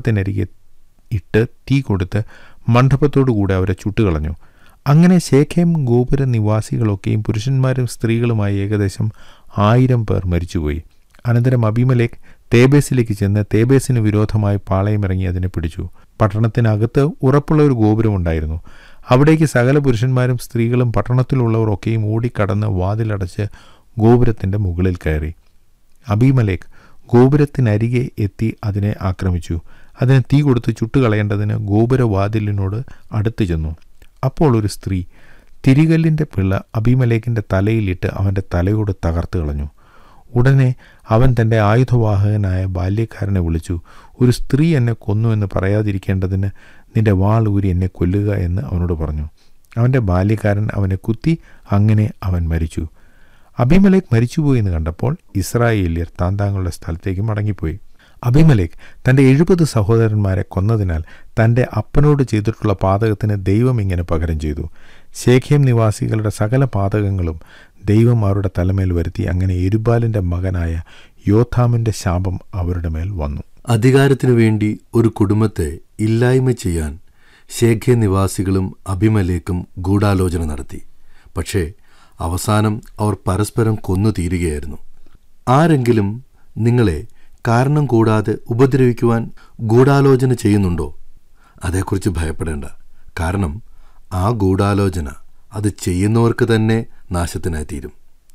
ഗോപുരത്തിനരികെ ഇട്ട് തീ കൊടുത്ത് മണ്ഡപത്തോടുകൂടെ അവരെ ചുട്ടുകളഞ്ഞു അങ്ങനെ ശേഖേം ഗോപുര നിവാസികളൊക്കെയും പുരുഷന്മാരും സ്ത്രീകളുമായി ഏകദേശം ആയിരം പേർ മരിച്ചുപോയി അനന്തരം അബിമലേഖ് തേബേസിലേക്ക് ചെന്ന് തേബേസിന് വിരോധമായി പാളയമിറങ്ങി അതിനെ പിടിച്ചു പട്ടണത്തിനകത്ത് ഉറപ്പുള്ള ഒരു ഗോപുരമുണ്ടായിരുന്നു അവിടേക്ക് സകല പുരുഷന്മാരും സ്ത്രീകളും പട്ടണത്തിലുള്ളവർ ഒക്കെയും ഓടിക്കടന്ന് വാതിലടച്ച് ഗോപുരത്തിൻ്റെ മുകളിൽ കയറി അബിമലേഖ് ഗോപുരത്തിനരികെ എത്തി അതിനെ ആക്രമിച്ചു അതിന് തീ കൊടുത്ത് ചുട്ടുകളയേണ്ടതിന് ഗോപുരവാതിലിനോട് അടുത്തു ചെന്നു അപ്പോൾ ഒരു സ്ത്രീ തിരികല്ലിൻ്റെ പിള്ള അബിമലേഖിൻ്റെ തലയിലിട്ട് അവൻ്റെ തലയോട് തകർത്ത് കളഞ്ഞു ഉടനെ അവൻ തൻ്റെ ആയുധവാഹകനായ ബാല്യക്കാരനെ വിളിച്ചു ഒരു സ്ത്രീ എന്നെ കൊന്നു എന്ന് പറയാതിരിക്കേണ്ടതിന് നിന്റെ വാൾ ഊരി എന്നെ കൊല്ലുക എന്ന് അവനോട് പറഞ്ഞു അവൻ്റെ ബാല്യക്കാരൻ അവനെ കുത്തി അങ്ങനെ അവൻ മരിച്ചു അബിമലേഖ് മരിച്ചുപോയി എന്ന് കണ്ടപ്പോൾ ഇസ്രായേലിയർ താൻ താങ്കളുടെ സ്ഥലത്തേക്ക് മടങ്ങിപ്പോയി അബിമലേഖ് തൻ്റെ എഴുപത് സഹോദരന്മാരെ കൊന്നതിനാൽ തൻ്റെ അപ്പനോട് ചെയ്തിട്ടുള്ള പാതകത്തിന് ദൈവം ഇങ്ങനെ പകരം ചെയ്തു ശേഖ്യം നിവാസികളുടെ സകല പാതകങ്ങളും ദൈവം അവരുടെ തലമേൽ വരുത്തി അങ്ങനെ എരുബാലിൻ്റെ മകനായ യോഥാമിൻ്റെ ശാപം അവരുടെ മേൽ വന്നു അധികാരത്തിനു വേണ്ടി ഒരു കുടുംബത്തെ ഇല്ലായ്മ ചെയ്യാൻ ശേഖ്യ നിവാസികളും അഭിമലേക്കും ഗൂഢാലോചന നടത്തി പക്ഷേ അവസാനം അവർ പരസ്പരം കൊന്നു തീരുകയായിരുന്നു ആരെങ്കിലും നിങ്ങളെ കാരണം കൂടാതെ ഉപദ്രവിക്കുവാൻ ഗൂഢാലോചന ചെയ്യുന്നുണ്ടോ അതേക്കുറിച്ച് ഭയപ്പെടേണ്ട കാരണം ആ ഗൂഢാലോചന അത് ചെയ്യുന്നവർക്ക് തന്നെ നാശത്തിനായി തീരും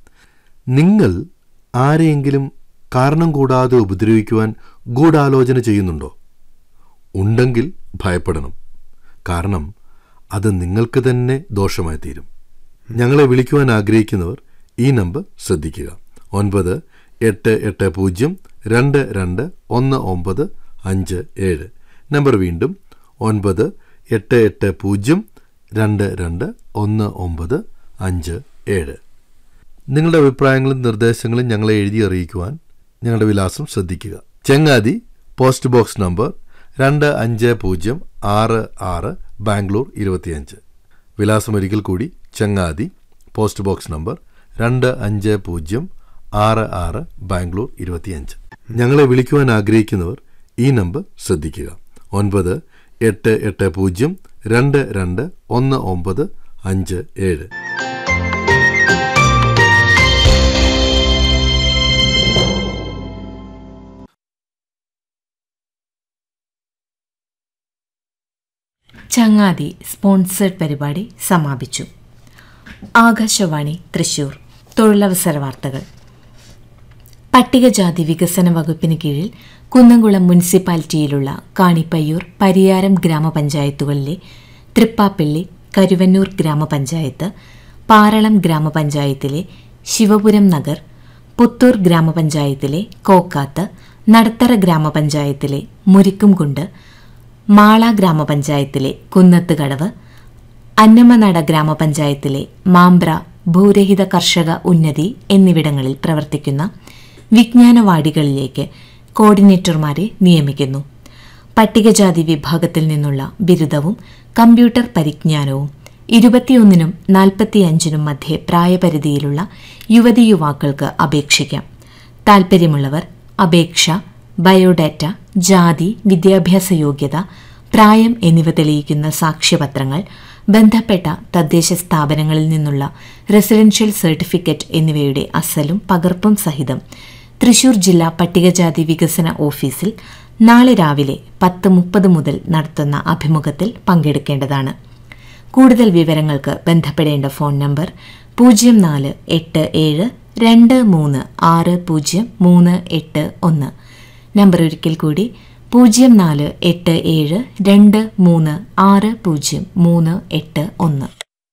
നിങ്ങൾ ആരെയെങ്കിലും കാരണം കൂടാതെ ഉപദ്രവിക്കുവാൻ ഗൂഢാലോചന ചെയ്യുന്നുണ്ടോ ഉണ്ടെങ്കിൽ ഭയപ്പെടണം കാരണം അത് നിങ്ങൾക്ക് തന്നെ ദോഷമായി തീരും ഞങ്ങളെ വിളിക്കുവാൻ ആഗ്രഹിക്കുന്നവർ ഈ നമ്പർ ശ്രദ്ധിക്കുക ഒൻപത് എട്ട് എട്ട് പൂജ്യം രണ്ട് രണ്ട് ഒന്ന് ഒമ്പത് അഞ്ച് ഏഴ് നമ്പർ വീണ്ടും ഒൻപത് എട്ട് എട്ട് പൂജ്യം രണ്ട് രണ്ട് ഒന്ന് ഒമ്പത് അഞ്ച് ഏഴ് നിങ്ങളുടെ അഭിപ്രായങ്ങളും നിർദ്ദേശങ്ങളും ഞങ്ങളെ എഴുതി അറിയിക്കുവാൻ ഞങ്ങളുടെ വിലാസം ശ്രദ്ധിക്കുക ചെങ്ങാതി പോസ്റ്റ് ബോക്സ് നമ്പർ രണ്ട് അഞ്ച് പൂജ്യം ആറ് ആറ് ബാംഗ്ലൂർ ഇരുപത്തിയഞ്ച് വിലാസം ഒരിക്കൽ കൂടി ചങ്ങാതി പോസ്റ്റ് ബോക്സ് നമ്പർ രണ്ട് അഞ്ച് പൂജ്യം ആറ് ആറ് ബാംഗ്ലൂർ ഇരുപത്തിയഞ്ച് ഞങ്ങളെ വിളിക്കുവാൻ ആഗ്രഹിക്കുന്നവർ ഈ നമ്പർ ശ്രദ്ധിക്കുക ഒൻപത് എട്ട് എട്ട് പൂജ്യം രണ്ട് രണ്ട് ഒന്ന് ഒമ്പത് അഞ്ച് ഏഴ് ചങ്ങാതി സ്പോൺസേഡ് പരിപാടി സമാപിച്ചു ആകാശവാണി തൃശൂർ തൊഴിലവസര വാർത്തകൾ പട്ടികജാതി വികസന വകുപ്പിന് കീഴിൽ കുന്നംകുളം മുനിസിപ്പാലിറ്റിയിലുള്ള കാണിപ്പയ്യൂർ പരിയാരം ഗ്രാമപഞ്ചായത്തുകളിലെ തൃപ്പാപ്പള്ളി കരുവന്നൂർ ഗ്രാമപഞ്ചായത്ത് പാറളം ഗ്രാമപഞ്ചായത്തിലെ ശിവപുരം നഗർ പുത്തൂർ ഗ്രാമപഞ്ചായത്തിലെ കോക്കാത്ത് നടത്തറ ഗ്രാമപഞ്ചായത്തിലെ മുരിക്കുംകുണ്ട് മാള ഗ്രാമപഞ്ചായത്തിലെ കുന്നത്ത് കടവ് അന്നമനട ഗ്രാമപഞ്ചായത്തിലെ മാമ്പ്ര ഭൂരഹിത കർഷക ഉന്നതി എന്നിവിടങ്ങളിൽ പ്രവർത്തിക്കുന്ന വിജ്ഞാനവാടികളിലേക്ക് കോർഡിനേറ്റർമാരെ നിയമിക്കുന്നു പട്ടികജാതി വിഭാഗത്തിൽ നിന്നുള്ള ബിരുദവും കമ്പ്യൂട്ടർ പരിജ്ഞാനവും ഇരുപത്തിയൊന്നിനും നാൽപ്പത്തിയഞ്ചിനും മധ്യേ പ്രായപരിധിയിലുള്ള യുവതി യുവാക്കൾക്ക് അപേക്ഷിക്കാം താൽപ്പര്യമുള്ളവർ അപേക്ഷ ബയോഡാറ്റ ജാതി വിദ്യാഭ്യാസ യോഗ്യത പ്രായം എന്നിവ തെളിയിക്കുന്ന സാക്ഷ്യപത്രങ്ങൾ ബന്ധപ്പെട്ട തദ്ദേശ സ്ഥാപനങ്ങളിൽ നിന്നുള്ള റെസിഡൻഷ്യൽ സർട്ടിഫിക്കറ്റ് എന്നിവയുടെ അസലും പകർപ്പും സഹിതം തൃശൂർ ജില്ലാ പട്ടികജാതി വികസന ഓഫീസിൽ നാളെ രാവിലെ പത്ത് മുപ്പത് മുതൽ നടത്തുന്ന അഭിമുഖത്തിൽ പങ്കെടുക്കേണ്ടതാണ് കൂടുതൽ വിവരങ്ങൾക്ക് ബന്ധപ്പെടേണ്ട ഫോൺ നമ്പർ പൂജ്യം നാല് എട്ട് ഏഴ് രണ്ട് മൂന്ന് ആറ് പൂജ്യം മൂന്ന് എട്ട് ഒന്ന് നമ്പർ ഒരിക്കൽ കൂടി പൂജ്യം നാല് എട്ട് ഏഴ് രണ്ട് മൂന്ന് ആറ് പൂജ്യം മൂന്ന് എട്ട് ഒന്ന്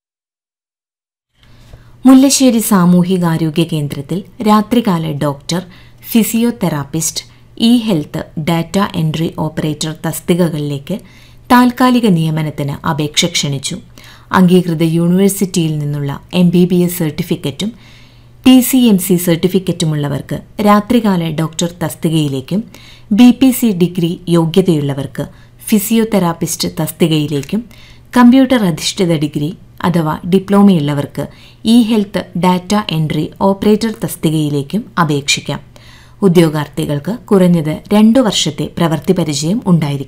മുല്ലശ്ശേരി സാമൂഹികാരോഗ്യ കേന്ദ്രത്തിൽ രാത്രികാല doctor physiotherapist E health data entry operator തസ്തികകളിലേക്ക് താൽക്കാലിക നിയമനത്തിന് അപേക്ഷ ക്ഷണിച്ചു അംഗീകൃത യൂണിവേഴ്സിറ്റിയിൽ നിന്നുള്ള എം ബി ബി എസ് സർട്ടിഫിക്കറ്റും ടി സി എം സി സർട്ടിഫിക്കറ്റുമുള്ളവർക്ക് രാത്രികാല ഡോക്ടർ തസ്തികയിലേക്കും ബി പി സി ഡിഗ്രി യോഗ്യതയുള്ളവർക്ക് ഫിസിയോതെറാപ്പിസ്റ്റ് തസ്തികയിലേക്കും കമ്പ്യൂട്ടർ അധിഷ്ഠിത ഡിഗ്രി അഥവാ ഡിപ്ലോമയുള്ളവർക്ക് E health data entry operator തസ്തികയിലേക്കും അപേക്ഷിക്കാം ഉദ്യോഗാർത്ഥികൾക്ക് കുറഞ്ഞത് രണ്ടു വർഷത്തെ പ്രവൃത്തി പരിചയം ഉണ്ടായിരിക്കും